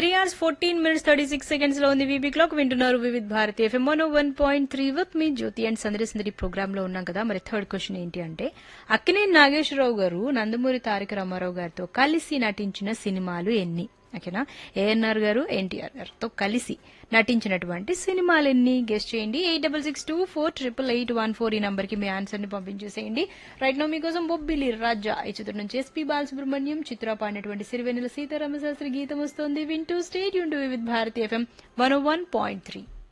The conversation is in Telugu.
three hours fourteen minutes thirty six seconds లో ఉంది వీబీ క్లాక్ వింటున్నారు Vividh Bharati FM one one point three with me Jyothi and Sandari Sandari programme లో ఉన్నాం కదా మరి థర్డ్ క్వశ్చన్ ఏంటి అంటే అక్కినేని నాగేశ్వరరావు గారు నందమూరి తారక రామారావు గారితో కలిసి నటించిన సినిమాలు ఎన్ని ఓకేనా ఏఎన్ఆర్ గారు ఎన్టీఆర్ గారితో కలిసి నటించినటువంటి సినిమాలు ఎన్ని గెస్ట్ చేయండి eight double six two four triple eight one four ఈ నంబర్ కి మీ ఆన్సర్ ని పంపించేసేయండి రైట్ నో మీకోసం బొబ్బిలి రాజా ఈ చిత్రం నుంచి ఎస్పీ బాలసుబ్రహ్మణ్యం చిత్ర పాడినటువంటి సిరివెన్నెల సీతారామ శాస్త్రి గీతం వస్తోంది వింటూ స్టేట్ యూన్ with Bharati FM one one point three